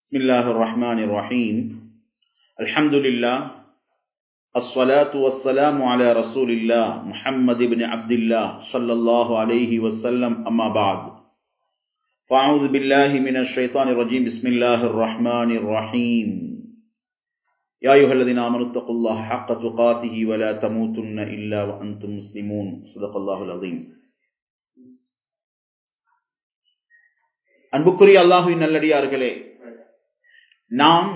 بسم الله الرحمن الرحيم الحمد لله الصلاة والسلام على رسول الله محمد بن عبد الله صلى الله عليه وسلم أما بعد فأعوذ بالله من الشيطان الرجيم بسم الله الرحمن الرحيم يا أيها الذين آمنوا اتقوا الله حق تقاته ولا تموتن إلا وأنتم مسلمون صدق الله العظيم அன்புக்குரிய அல்லாஹுவின் நல்லடியார்களே நாம்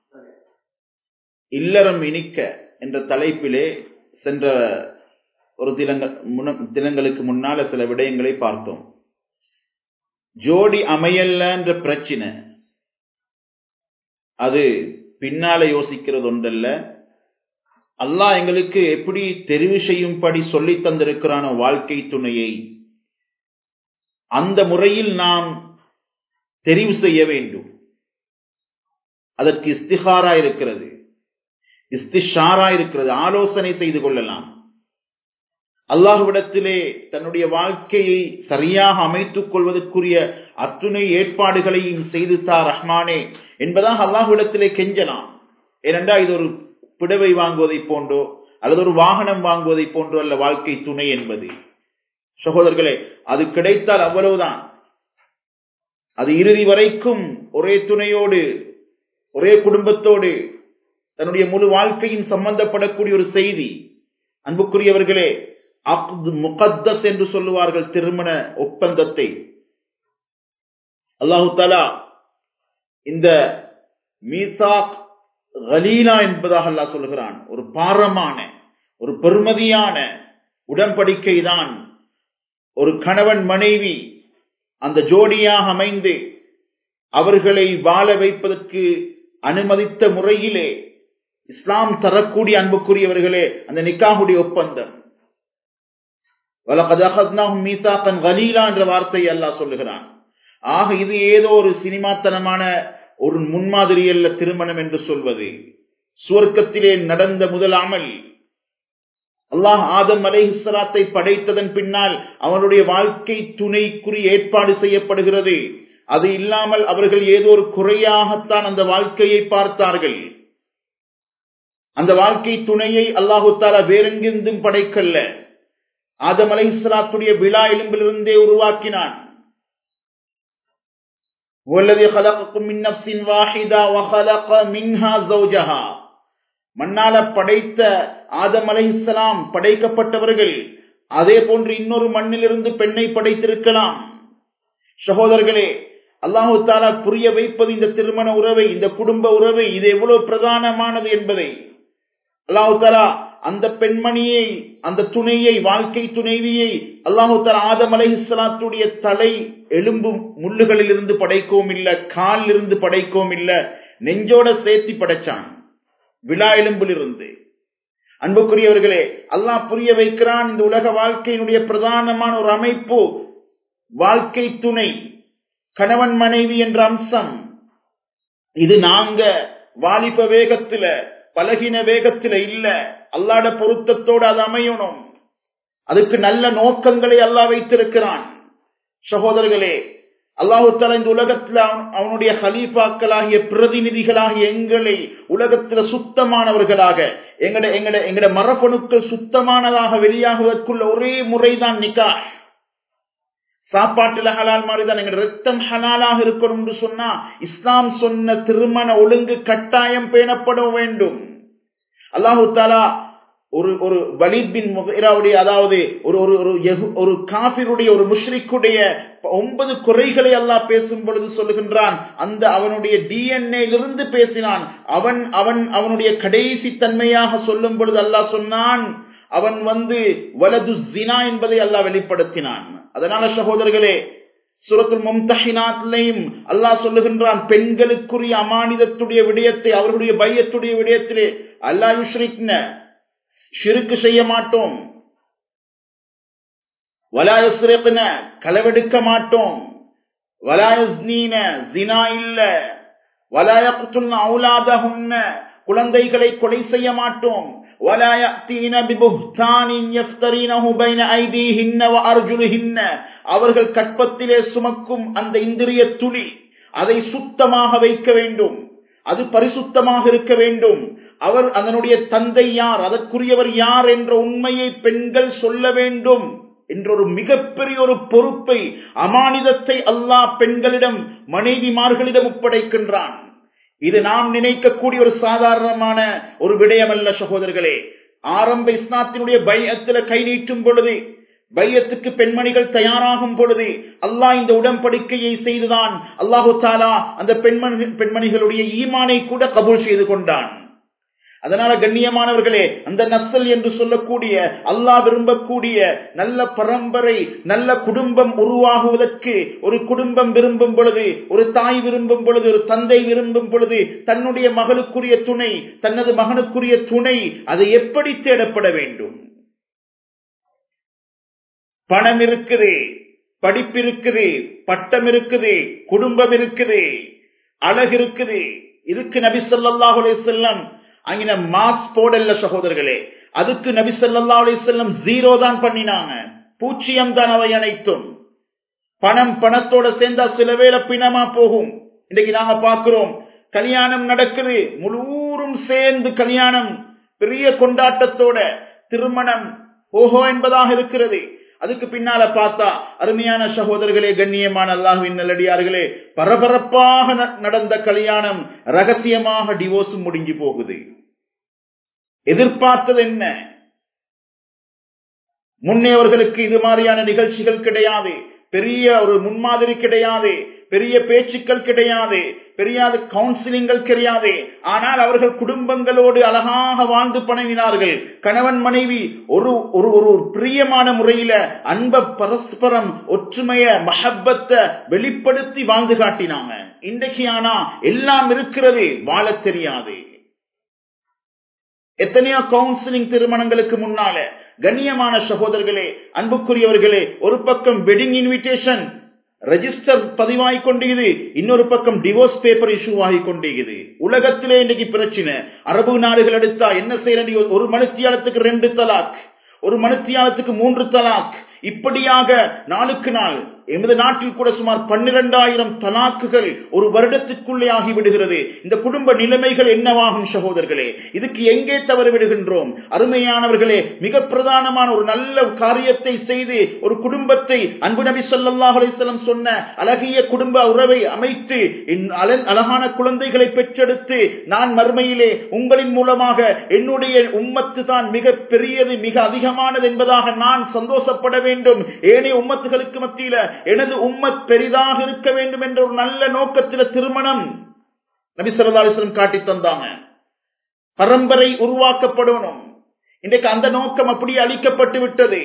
இல்லறம் இனிக்க என்ற தலைப்பிலே சென்ற ஒரு தினங்கள் தினங்களுக்கு முன்னால சில விடயங்களை பார்த்தோம் ஜோடி அமையல்ல என்ற பிரச்சனை அது பின்னால யோசிக்கிறது ஒன்றல்ல அல்லாஹ் எங்களுக்கு எப்படி தெரிவு செய்யும்படி சொல்லி தந்திருக்கிறான வாழ்க்கை துணையை அந்த முறையில் நாம் தெரிவு செய்ய வேண்டும் அதற்கு இஸ்திஹாரா இருக்கிறது இஸ்திஷாரா இருக்கிறது ஆலோசனை செய்து கொள்ளலாம் அல்லாஹுவிடத்திலே தன்னுடைய வாழ்க்கையை சரியாக அமைத்துக் கொள்வதற்குரிய அத்துணை ஏற்பாடுகளையும் செய்து தா ரஹ்மானே என்பதாக அல்லாஹுவிடத்திலே கெஞ்சலாம் ஏனென்றால் இது ஒரு பிடவை வாங்குவதை போன்றோ அல்லது ஒரு வாகனம் வாங்குவதை போன்றோ அல்ல வாழ்க்கை துணை என்பது சகோதரர்களே அது கிடைத்தால் அவ்வளவுதான் அது இறுதி வரைக்கும் ஒரே துணையோடு ஒரே குடும்பத்தோடு தன்னுடைய முழு வாழ்க்கையும் சம்பந்தப்படக்கூடிய ஒரு செய்தி அன்புக்குரியவர்களே அப்து முகத்தஸ் என்று சொல்லுவார்கள் திருமண ஒப்பந்தத்தை அல்லாஹு தாலா இந்த மீசாக் கலீலா என்பதாக அல்லாஹ் சொல்லுகிறான் ஒரு பாரமான ஒரு பெருமதியான உடன்படிக்கை தான் ஒரு கணவன் மனைவி அந்த ஜோடியாக அமைந்து அவர்களை வாழ வைப்பதற்கு அனுமதித்த முறையிலே இஸ்லாம் தரக்கூடிய அன்புக்குரியவர்களே அந்த நிக்காகுடைய ஒப்பந்தம் என்ற வார்த்தை அல்லாஹ் சொல்லுகிறான் ஆக இது ஏதோ ஒரு சினிமாத்தனமான ஒரு முன்மாதிரி அல்ல திருமணம் என்று சொல்வது சுவர்க்கத்திலே நடந்த முதலாமல் அல்லாஹ் ஆதம் அலைஹிஸ்லாத்தை படைத்ததன் பின்னால் அவனுடைய வாழ்க்கை துணைக்குரிய ஏற்பாடு செய்யப்படுகிறது அது இல்லாமல் அவர்கள் ஏதோ ஒரு குறையாகத்தான் அந்த வாழ்க்கையை பார்த்தார்கள் அந்த வாழ்க்கை துணையை அல்லாஹு தாலா வேறெங்கிருந்தும் படைக்கல்ல ஆதம் அலைஹிஸ்லாத்துடைய விழா எலும்பிலிருந்தே உருவாக்கினான் والذي خلقكم من نفس واحدة وخلق منها زوجها மண்ணால படைத்த ஆதம் அலைஹிஸ்லாம் படைக்கப்பட்டவர்கள் அதே போன்று இன்னொரு மண்ணிலிருந்து பெண்ணை படைத்திருக்கலாம் சகோதரர்களே அல்லாஹு தாலா புரிய வைப்பது இந்த திருமண உறவை இந்த குடும்ப உறவை இது எவ்வளவு பிரதானமானது என்பதை அல்லாஹு தாலா அந்த பெண்மணியை அந்த துணையை வாழ்க்கை துணைவியை அல்லாஹு தாலா ஆதம் அலைஹிஸ்லாத்துடைய தலை எலும்பு முள்ளுகளில் இருந்து படைக்கவும் இல்ல கால் இருந்து படைக்கவும் இல்ல நெஞ்சோட சேர்த்தி படைச்சான் விழா எலும்பிலிருந்து அன்புக்குரியவர்களே அல்லாஹ் புரிய வைக்கிறான் இந்த உலக வாழ்க்கையினுடைய பிரதானமான ஒரு அமைப்பு வாழ்க்கை துணை கணவன் மனைவி என்ற அம்சம் இது நாங்க வாலிப வேகத்துல பலகின வேகத்துல இல்ல அல்லாட பொருத்தத்தோடு அது அமையணும் அதுக்கு நல்ல நோக்கங்களை அல்லாஹ் வைத்திருக்கிறான் சகோதரர்களே அல்லாஹு தாலா இந்த உலகத்துல அவனுடைய ஹலீஃபாக்களாகிய பிரதிநிதிகளாகிய எங்களை உலகத்துல சுத்தமானவர்களாக எங்கட எங்கட எங்கட மரபணுக்கள் சுத்தமானதாக வெளியாகுவதற்குள்ள ஒரே முறைதான் நிக்கா சாப்பாட்டுல ஹலால் மாதிரிதான் எங்க ரத்தம் ஹலாலாக இருக்கணும் என்று சொன்னா இஸ்லாம் சொன்ன திருமண ஒழுங்கு கட்டாயம் பேணப்பட வேண்டும் அல்லாஹு தாலா ஒரு ஒரு வலித் பின் முகிராவுடைய அதாவது ஒரு ஒரு ஒரு ஒரு காபிருடைய ஒரு முஷ்ரிக்குடைய ஒன்பது குறைகளை அல்லாஹ் பேசும் பொழுது சொல்லுகின்றான் அந்த அவனுடைய டிஎன்ஏலிருந்து பேசினான் அவன் அவன் அவனுடைய கடைசி தன்மையாக சொல்லும் பொழுது அல்லாஹ் சொன்னான் அவன் வந்து வலது ஜினா என்பதை அல்லாஹ் வெளிப்படுத்தினான் அதனால சகோதரர்களே சுரத்துல் மும்தஹினாத்லையும் அல்லாஹ் சொல்லுகின்றான் பெண்களுக்குரிய அமானிதத்துடைய விடயத்தை அவர்களுடைய பையத்துடைய விடயத்திலே அல்லாஹ் யுஷ்ரிக்ன ஷிருக்கு செய்ய மாட்டோம் வலாயஸ்ரேக்ன களவெடுக்க மாட்டோம் வலாயஸ்னீன ஜினா இல்ல வலாயகுத்துல்ன அவுலாதஹுன்ன குழந்தைகளை கொலை செய்ய மாட்டோம் ولا يأتين ببهتان يفترينه بين أيديهن وأرجلهن அவர்கள் கற்பத்திலே சுமக்கும் அந்த இந்திரிய துளி அதை சுத்தமாக வைக்க வேண்டும் அது பரிசுத்தமாக இருக்க வேண்டும் அவர் அதனுடைய தந்தை யார் அதற்குரியவர் யார் என்ற உண்மையை பெண்கள் சொல்ல வேண்டும் என்ற ஒரு மிகப்பெரிய ஒரு பொறுப்பை அமானிதத்தை அல்லாஹ் பெண்களிடம் மனைவிமார்களிடம் ஒப்படைக்கின்றான் இது நாம் நினைக்கக்கூடிய ஒரு சாதாரணமான ஒரு விடயம் அல்ல சகோதரர்களே ஆரம்ப இஸ்லாத்தினுடைய பயத்துல கை நீட்டும் பொழுது பையத்துக்கு பெண்மணிகள் தயாராகும் பொழுது அல்லாஹ் இந்த உடன்படிக்கையை செய்துதான் அல்லாஹு தாலா அந்த பெண்மணி பெண்மணிகளுடைய ஈமானை கூட கபூல் செய்து கொண்டான் அதனால கண்ணியமானவர்களே அந்த நசல் என்று சொல்லக்கூடிய அல்லாஹ் விரும்பக்கூடிய நல்ல பரம்பரை நல்ல குடும்பம் உருவாகுவதற்கு ஒரு குடும்பம் விரும்பும் பொழுது ஒரு தாய் விரும்பும் பொழுது ஒரு தந்தை விரும்பும் பொழுது தன்னுடைய மகளுக்குரிய துணை தனது மகனுக்குரிய துணை அதை எப்படி தேடப்பட வேண்டும் பணம் இருக்குது படிப்பு இருக்குது பட்டம் இருக்குது குடும்பம் இருக்குது அழகு இருக்குது இதுக்கு நபி சொல்லாஹுலே செல்லம் அங்கின மார்க்ஸ் போடல சகோதரர்களே அதுக்கு நபி சொல்லா அலி செல்லம் ஜீரோ தான் பண்ணினாங்க பூச்சியம் தான் அவை அனைத்தும் பணம் பணத்தோட சேர்ந்தா சில வேளை பிணமா போகும் இன்னைக்கு நாங்க பாக்குறோம் கல்யாணம் நடக்குது முழுவதும் சேர்ந்து கல்யாணம் பெரிய கொண்டாட்டத்தோட திருமணம் ஓஹோ என்பதாக இருக்கிறது அதுக்கு பின்னால பார்த்தா அருமையான சகோதரர்களே கண்ணியமான அல்லாஹுவின் நல்லடியார்களே பரபரப்பாக நடந்த கல்யாணம் ரகசியமாக டிவோர்ஸ் முடிஞ்சு போகுது எதிர்பார்த்தது என்ன முன்னேவர்களுக்கு இது மாதிரியான நிகழ்ச்சிகள் கிடையாது பெரிய ஒரு முன்மாதிரி கிடையாது பெரிய பேச்சுக்கள் கிடையாது பெரிய கவுன்சிலிங்கள் கிடையாது ஆனால் அவர்கள் குடும்பங்களோடு அழகாக வாழ்ந்து பணவினார்கள் கணவன் மனைவி ஒரு ஒரு ஒரு பிரியமான முறையில அன்ப பரஸ்பரம் ஒற்றுமைய மஹப்பத்தை வெளிப்படுத்தி வாழ்ந்து காட்டினாங்க இன்றைக்கு ஆனா எல்லாம் இருக்கிறது வாழ தெரியாது எத்தனையோ கவுன்சிலிங் திருமணங்களுக்கு முன்னால கண்ணியமான சகோதரர்களே அன்புக்குரியவர்களே ஒரு பக்கம் வெட்டிங் இன்விடேஷன் ரெஜிஸ்டர் பதிவாகி கொண்டிருக்குது இன்னொரு பக்கம் டிவோர்ஸ் பேப்பர் இஷ்யூ ஆகி கொண்டிருக்குது உலகத்திலே இன்னைக்கு பிரச்சனை அரபு நாடுகள் எடுத்தா என்ன செய்யற ஒரு மனுத்தியாலத்துக்கு ரெண்டு தலாக் ஒரு மனுத்தியாலத்துக்கு மூன்று தலாக் இப்படியாக நாளுக்கு நாள் எமது நாட்டில் கூட சுமார் பன்னிரண்டாயிரம் தலாக்குகள் ஒரு வருடத்துக்குள்ளே ஆகிவிடுகிறது இந்த குடும்ப நிலைமைகள் என்னவாகும் சகோதரர்களே இதுக்கு எங்கே தவறு விடுகின்றோம் அருமையானவர்களே மிக பிரதானமான ஒரு நல்ல காரியத்தை செய்து ஒரு குடும்பத்தை அன்பு நபி சொல்லாஹ் அலிஸ்லம் சொன்ன அழகிய குடும்ப உறவை அமைத்து அழகான குழந்தைகளை பெற்றெடுத்து நான் மறுமையிலே உங்களின் மூலமாக என்னுடைய உம்மத்து தான் மிக பெரியது மிக அதிகமானது என்பதாக நான் சந்தோஷப்பட வேண்டும் ஏனைய உம்மத்துகளுக்கு மத்தியில எனது உம்மத் பெரிதாக இருக்க வேண்டும் என்ற ஒரு நல்ல நோக்கத்தில் திருமணம் நபி சொல்லா அலிஸ்லம் காட்டி தந்தாங்க பரம்பரை உருவாக்கப்படணும் இன்றைக்கு அந்த நோக்கம் அப்படியே அளிக்கப்பட்டு விட்டது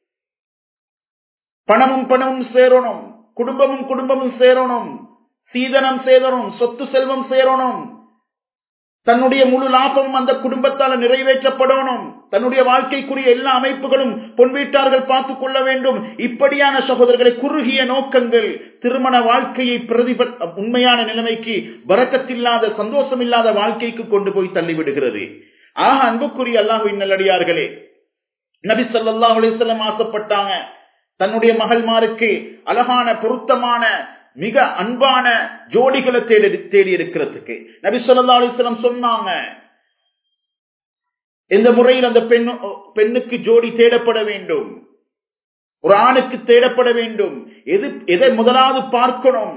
பணமும் பணமும் சேரணும் குடும்பமும் குடும்பமும் சேரணும் சீதனம் சேதனம் சொத்து செல்வம் சேரணும் தன்னுடைய முழு லாபமும் அந்த குடும்பத்தால் நிறைவேற்றப்படணும் தன்னுடைய வாழ்க்கைக்குரிய எல்லா அமைப்புகளும் பொன் வீட்டார்கள் பார்த்துக் கொள்ள வேண்டும் இப்படியான சகோதரர்களை குறுகிய நோக்கங்கள் திருமண வாழ்க்கையை பிரதிப உண்மையான நிலைமைக்கு வரக்கத்தில்லாத சந்தோஷம் இல்லாத வாழ்க்கைக்கு கொண்டு போய் தள்ளிவிடுகிறது ஆக அன்புக்குரிய அல்லாஹுவின் நல்லடியார்களே நபி சொல்லாஹ் அலிசல்லம் ஆசைப்பட்டாங்க தன்னுடைய மகள்மாருக்கு அழகான பொருத்தமான மிக அன்பான ஜோடிகளை தேடி தேடி இருக்கிறதுக்கு நபி சொல்லா அலிஸ்லாம் சொன்னாங்க இந்த முறையில் அந்த பெண் பெண்ணுக்கு ஜோடி தேடப்பட வேண்டும் ஒரு ஆணுக்கு தேடப்பட வேண்டும் எது எதை முதலாவது பார்க்கணும்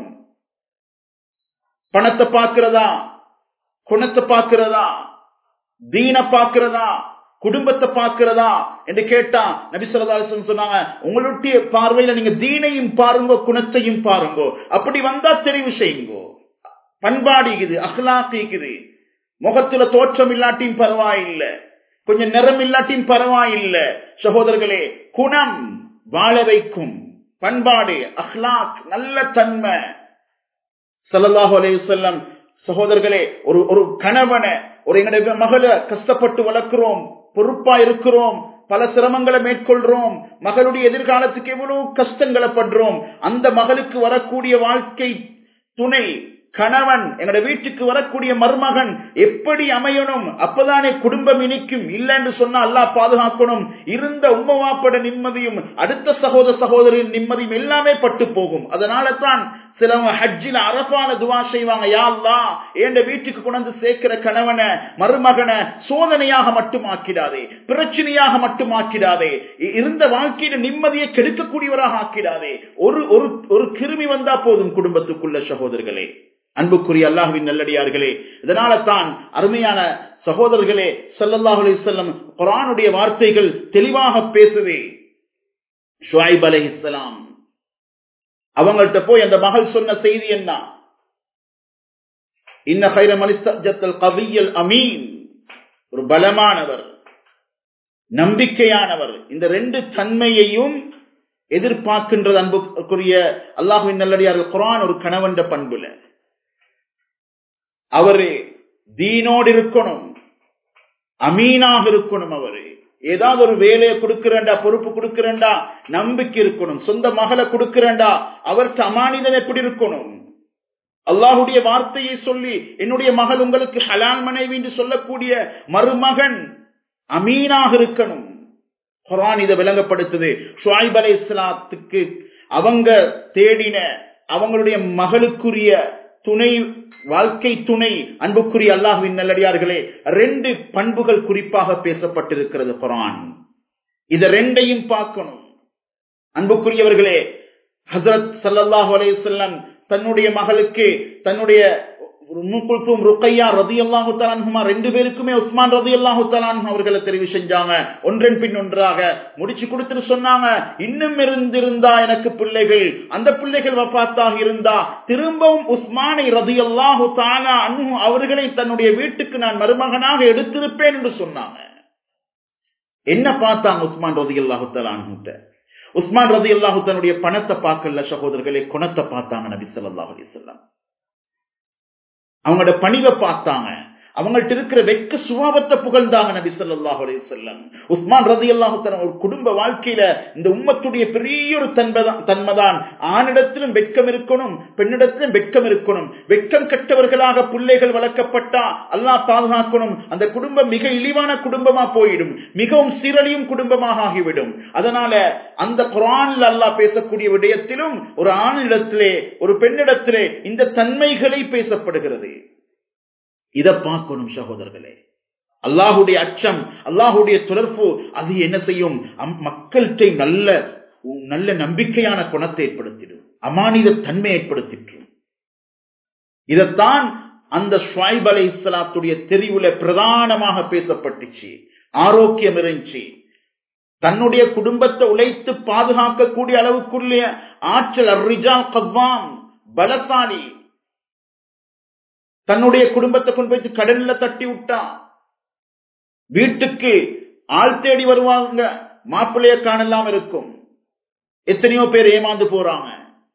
பணத்தை பார்க்கிறதா குணத்தை பார்க்கிறதா தீன பார்க்கிறதா குடும்பத்தை பார்க்கிறதா என்று கேட்டா நபிசரதாசன் சொன்னாங்க உங்களுடைய பார்வையில நீங்க தீனையும் பாருங்க குணத்தையும் பாருங்க அப்படி வந்தா தெரிவு செய்யுங்கோ பண்பாடிக்குது அஹ்லாக்கிக்குது முகத்துல தோற்றம் இல்லாட்டியும் பரவாயில்லை கொஞ்சம் நிறம் இல்லாட்டியும் பரவாயில்லை சகோதரர்களே குணம் வாழ வைக்கும் பண்பாடு அஹ்லாக் நல்ல தன்மை சல்லாஹு அலைய செல்லம் சகோதரர்களே ஒரு ஒரு கணவனை ஒரு எங்களுடைய மகளை கஷ்டப்பட்டு வளர்க்கிறோம் பொறுப்பா இருக்கிறோம் பல சிரமங்களை மேற்கொள்றோம் மகளுடைய எதிர்காலத்துக்கு எவ்வளவு கஷ்டங்களை படுறோம் அந்த மகளுக்கு வரக்கூடிய வாழ்க்கை துணை கணவன் எங்கட வீட்டுக்கு வரக்கூடிய மருமகன் எப்படி அமையணும் அப்பதானே குடும்பம் இனிக்கும் இல்ல என்று சொன்னா அல்லாஹ் பாதுகாக்கணும் இருந்த உம்மவாப்பட நிம்மதியும் அடுத்த சகோதர சகோதரின் நிம்மதியும் எல்லாமே பட்டு போகும் அதனால தான் சிலவங்க ஹஜ்ஜில அரபான துவா செய்வாங்க யா அல்லா என் வீட்டுக்கு கொண்டு சேர்க்கிற கணவனை மருமகனை சோதனையாக மட்டும் ஆக்கிடாதே பிரச்சனையாக மட்டும் ஆக்கிடாதே இருந்த வாழ்க்கையில நிம்மதியை கெடுக்கக்கூடியவராக ஆக்கிடாதே ஒரு ஒரு ஒரு கிருமி வந்தா போதும் குடும்பத்துக்குள்ள சகோதரர்களே அன்புக்குரிய அல்லாஹுவின் நல்லடியார்களே இதனால தான் அருமையான சகோதரர்களே சல்லல்லாஹு அலைஹி வஸல்லம் குர்ஆனுடைய வார்த்தைகள் தெளிவாக பேசுதே ஷுஐப் அலைஹிஸ்ஸலாம் அவங்கள்ட்ட போய் அந்த மகள் சொன்ன செய்தி என்ன இன்ன கைர மனிஸ்தல் கவியல் அமீன் ஒரு பலமானவர் நம்பிக்கையானவர் இந்த ரெண்டு தன்மையையும் எதிர்பார்க்கின்றது அன்புக்குரிய அல்லாஹுவின் நல்லடியார்கள் குரான் ஒரு கணவன்ற பண்புல அவரு தீனோடு இருக்கணும் அமீனாக இருக்கணும் அவரு ஏதாவது ஒரு வேலையை கொடுக்கிறேன்டா பொறுப்பு கொடுக்கிறேன்டா நம்பிக்கை இருக்கணும் சொந்த மகளை கொடுக்கிறேன்டா அவருக்கு அமானிதம் எப்படி இருக்கணும் அல்லாஹுடைய வார்த்தையை சொல்லி என்னுடைய மகள் உங்களுக்கு ஹலால் மனைவி என்று சொல்லக்கூடிய மருமகன் அமீனாக இருக்கணும் குரான் இதை விளங்கப்படுத்துது ஷுவாய்ப் அலை இஸ்லாத்துக்கு அவங்க தேடின அவங்களுடைய மகளுக்குரிய துணை வாழ்க்கை துணை அன்புக்குரிய அல்லாஹுவின் நல்லடியார்களே ரெண்டு பண்புகள் குறிப்பாக பேசப்பட்டிருக்கிறது குரான் இத ரெண்டையும் பார்க்கணும் அன்புக்குரியவர்களே ஹசரத் சல்லாஹூ அலையுசல்லம் தன்னுடைய மகளுக்கு தன்னுடைய முக்குல்சும் ருக்கையா ரதி அல்லாஹு தலான்ஹுமா ரெண்டு பேருக்குமே உஸ்மான் ரதி அல்லாஹு தலான்ஹு அவர்களை தெரிவு செஞ்சாங்க ஒன்றன் பின் ஒன்றாக முடிச்சு கொடுத்துட்டு சொன்னாங்க இன்னும் இருந்திருந்தா எனக்கு பிள்ளைகள் அந்த பிள்ளைகள் வஃபாத்தாக இருந்தா திரும்பவும் உஸ்மானை ரதி அல்லாஹு தாலா அன்ஹு அவர்களை தன்னுடைய வீட்டுக்கு நான் மருமகனாக எடுத்திருப்பேன் என்று சொன்னாங்க என்ன பார்த்தாங்க உஸ்மான் ரதி அல்லாஹு தலான்ஹுட்ட உஸ்மான் ரதி அல்லாஹு தன்னுடைய பணத்தை பார்க்கல சகோதரர்களே குணத்தை பார்த்தாங்க நபி ஸல்லல்லாஹு அலைஹி வஸல்லம் அவங்களோட பணிவை பார்த்தாங்க அவங்கள்ட்ட இருக்கிற வெக்க சுபாவத்தை புகழ்ந்தாங்க நபி ஸல்லல்லாஹு அலைஹி வஸல்லம் உஸ்மான் ரலியல்லாஹு தஆலா ஒரு குடும்ப வாழ்க்கையில இந்த உம்மத்துடைய பெரிய ஒரு தன்மைதான் தன்மைதான் ஆணிடத்திலும் வெட்கம் இருக்கணும் பெண்ணிடத்திலும் வெட்கம் இருக்கணும் வெட்கம் கெட்டவர்களாக பிள்ளைகள் வளர்க்கப்பட்டா அல்லாஹ் பாதுகாக்கணும் அந்த குடும்பம் மிக இழிவான குடும்பமா போயிடும் மிகவும் சீரழியும் குடும்பமாக ஆகிவிடும் அதனால அந்த குரான்ல அல்லாஹ் பேசக்கூடிய விடயத்திலும் ஒரு ஆணிடத்திலே ஒரு பெண்ணிடத்திலே இந்த தன்மைகளை பேசப்படுகிறது இதை பார்க்கணும் சகோதரர்களே அல்லாஹுடைய அச்சம் அல்லாஹுடைய தொடர்பு அது என்ன செய்யும் மக்கள்கிட்ட நல்ல நல்ல நம்பிக்கையான குணத்தை ஏற்படுத்திடும் அமானித தன்மை ஏற்படுத்திற்றும் இதைத்தான் அந்த ஷுவைப் அலை இஸ்லாத்துடைய தெரிவுல பிரதானமாக பேசப்பட்டுச்சு ஆரோக்கியம் இருந்துச்சு தன்னுடைய குடும்பத்தை உழைத்து பாதுகாக்கக்கூடிய அளவுக்குள்ள ஆற்றல் அர்ரிஜால் கவ்வாம் பலசாலி தன்னுடைய குடும்பத்தை கொண்டு போய் கடல்ல தட்டி விட்டா வீட்டுக்கு ஆள் தேடி வருவாங்க மாப்பிள்ளைய காணலாம் இருக்கும் எத்தனையோ பேர் ஏமாந்து போறாங்க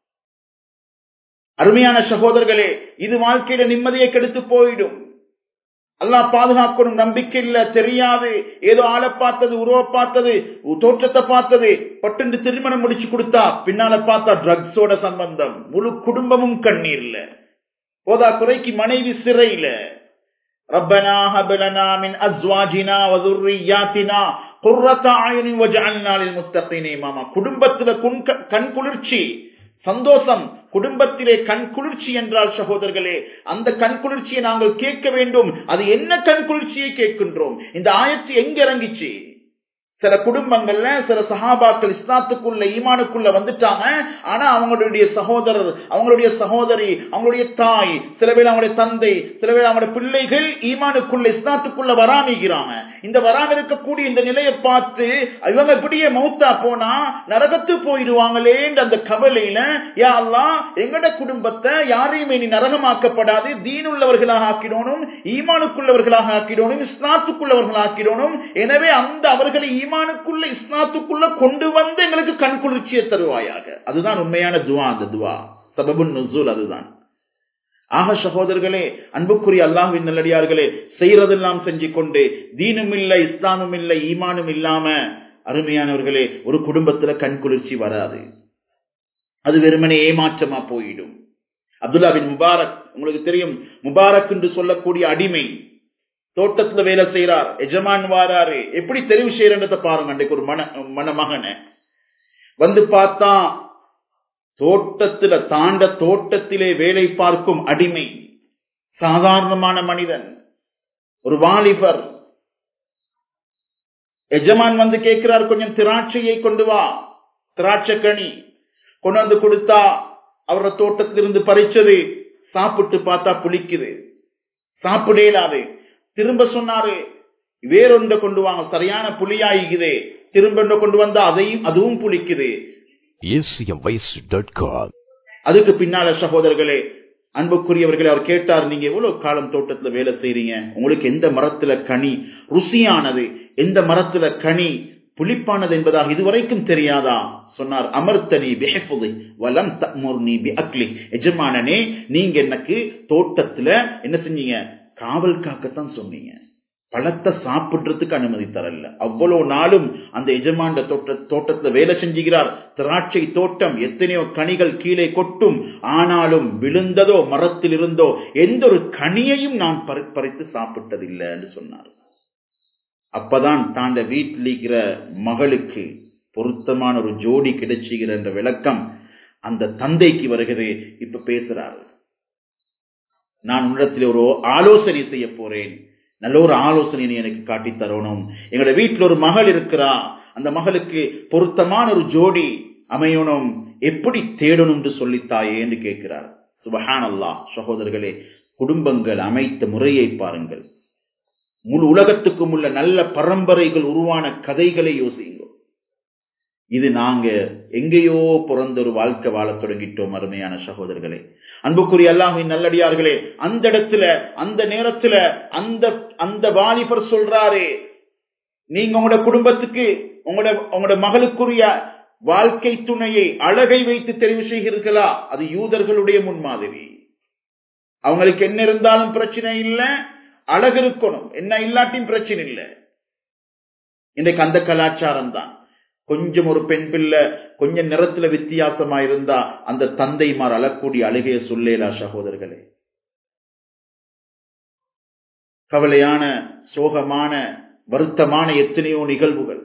அருமையான சகோதரர்களே இது வாழ்க்கையில நிம்மதியை கெடுத்து போயிடும் அல்லாஹ் பாதுகாக்கணும் நம்பிக்கை இல்ல தெரியாது ஏதோ ஆளை பார்த்தது உருவ பார்த்தது தோற்றத்தை பார்த்தது பட்டு திருமணம் முடிச்சு கொடுத்தா பின்னால பார்த்தா ட்ரக்ஸோட சம்பந்தம் முழு குடும்பமும் கண்ணீர்ல போதா குறைக்கு மனைவி சிறையில ربنا هب لنا من ازواجنا وذرياتنا قرة اعين واجعلنا للمتقين اماما குடும்பத்துல கண் குளிர்ச்சி சந்தோஷம் குடும்பத்திலே கண் குளிர்ச்சி என்றால் சகோதரர்களே அந்த கண் குளிர்ச்சியை நாங்கள் கேட்க வேண்டும் அது என்ன கண் குளிர்ச்சியை கேட்கின்றோம் இந்த ஆயத்து எங்க இறங்கிச்சு சில குடும்பங்கள்ல சில சகாபாக்கள் இஸ்லாத்துக்குள்ள ஈமானுக்குள்ள வந்துட்டாங்க ஆனா அவங்களுடைய சகோதரர் அவங்களுடைய சகோதரி அவங்களுடைய தாய் சில பேர் அவங்களுடைய தந்தை சில பேர் அவங்களுடைய பிள்ளைகள் ஈமானுக்குள்ள இஸ்லாத்துக்குள்ள வராமிக்கிறாங்க இந்த வராம இருக்கக்கூடிய இந்த நிலையை பார்த்து இவங்க இப்படியே மௌத்தா போனா நரகத்து போயிடுவாங்களேன்ற அந்த கவலையில யா அல்லா எங்கட குடும்பத்தை யாரையுமே நீ நரகமாக்கப்படாது தீனுள்ளவர்களாக ஆக்கிடணும் ஈமானுக்குள்ளவர்களாக ஆக்கிடணும் இஸ்லாத்துக்குள்ளவர்களாக ஆக்கிடணும் எனவே அந்த அவர்களை ஈமானுக்குள்ள இஸ்லாத்துக்குள்ள கொண்டு வந்து எங்களுக்கு கண் குளிர்ச்சியை தருவாயாக அதுதான் உண்மையான துவா அந்த துவா சபபுன் நுசூல் அதுதான் ஆக சகோதரர்களே அன்புக்குரிய அல்லாஹுவின் நல்லடியார்களே செய்யறதெல்லாம் செஞ்சு கொண்டு தீனும் இல்லை இஸ்லாமும் இல்லை ஈமானும் இல்லாம அருமையானவர்களே ஒரு குடும்பத்துல கண் குளிர்ச்சி வராது அது வெறுமனே ஏமாற்றமா போயிடும் அப்துல்லா பின் முபாரக் உங்களுக்கு தெரியும் முபாரக் என்று சொல்லக்கூடிய அடிமை தோட்டத்துல வேலை செய்யறார் எஜமான் வாராரு எப்படி தெரிவு செய்யறன்றத பாருங்க அன்றைக்கு ஒரு மன மணமகனை வந்து பார்த்தா தோட்டத்துல தாண்ட தோட்டத்திலே வேலை பார்க்கும் அடிமை சாதாரணமான மனிதன் ஒரு வாலிபர் எஜமான் வந்து கேட்கிறார் கொஞ்சம் திராட்சையை கொண்டு வா திராட்சை கனி கொண்டு வந்து கொடுத்தா அவரோட தோட்டத்திலிருந்து பறிச்சது சாப்பிட்டு பார்த்தா புளிக்குது சாப்பிடலாது திரும்ப சொன்னாரு வேறொன்றை கொண்டு வாங்க சரியான புளியாயிக்குது திரும்ப கொண்டு வந்தா அதையும் அதுவும் புளிக்குது acmvoice.com அதுக்கு பின்னால சகோதரர்களே அன்புக்குரியவர்களே அவர் கேட்டார் நீங்க எவ்வளவு காலம் தோட்டத்துல வேலை செய்றீங்க உங்களுக்கு எந்த மரத்துல கனி ருசியானது எந்த மரத்துல கனி புளிப்பானது என்பதாக இதுவரைக்கும் தெரியாதா சொன்னார் அமர்த்தனி பிஹஃபுதி வலம் தமுர்னி பி அக்லி எஜமானனே நீங்க எனக்கு தோட்டத்துல என்ன செஞ்சீங்க காவல் காக்கத்தான் சொன்னீங்க பழத்தை சாப்பிடுறதுக்கு அனுமதி தரல அவ்வளவு நாளும் அந்த எஜமாண்ட தோட்ட தோட்டத்துல வேலை செஞ்சுகிறார் திராட்சை தோட்டம் எத்தனையோ கனிகள் கீழே கொட்டும் ஆனாலும் விழுந்ததோ மரத்தில் இருந்தோ எந்த ஒரு கனியையும் நான் பறி- பறித்து சாப்பிட்டதில்லை என்று சொன்னார் அப்பதான் தாண்ட வீட்டில் இருக்கிற மகளுக்கு பொருத்தமான ஒரு ஜோடி கிடைச்சுகிற என்ற விளக்கம் அந்த தந்தைக்கு வருகிறது இப்ப பேசுறாரு நான் உன்னிடத்தில் ஒரு ஆலோசனை செய்ய போறேன் நல்ல ஒரு ஆலோசனை நீ எனக்கு காட்டித் தரணும் எங்களோட வீட்டில் ஒரு மகள் இருக்கிறா அந்த மகளுக்கு பொருத்தமான ஒரு ஜோடி அமையணும் எப்படி தேடணும் என்று சொல்லித்தாயே என்று கேட்கிறார் சுபஹான் அல்லாஹ் சகோதரர்களே குடும்பங்கள் அமைத்த முறையை பாருங்கள் முழு உலகத்துக்கும் உள்ள நல்ல பரம்பரைகள் உருவான கதைகளை யோசியுங்கள் இது நாங்க எங்கேயோ பிறந்த ஒரு வாழ்க்கை வாழத் தொடங்கிட்டோம் அருமையான சகோதரர்களே அன்புக்குரிய அல்லாஹின் நல்லடியார்களே அந்த இடத்துல அந்த நேரத்துல அந்த அந்த வாலிபர் சொல்றாரு நீங்க உங்களோட குடும்பத்துக்கு உங்களோட உங்களோட மகளுக்குரிய வாழ்க்கை துணையை அழகை வைத்து தெரிவு செய்கிறீர்களா அது யூதர்களுடைய முன்மாதிரி அவங்களுக்கு என்ன இருந்தாலும் பிரச்சனை இல்லை அழகு இருக்கணும் என்ன இல்லாட்டியும் பிரச்சனை இல்லை இன்றைக்கு அந்த கலாச்சாரம் தான் கொஞ்சம் ஒரு பெண் பிள்ளை கொஞ்சம் நிறத்துல வித்தியாசமா இருந்தா அந்த தந்தைமார் அழக்கூடிய அழுகைய சொல்லேலா சகோதரர்களே கவலையான சோகமான வருத்தமான எத்தனையோ நிகழ்வுகள்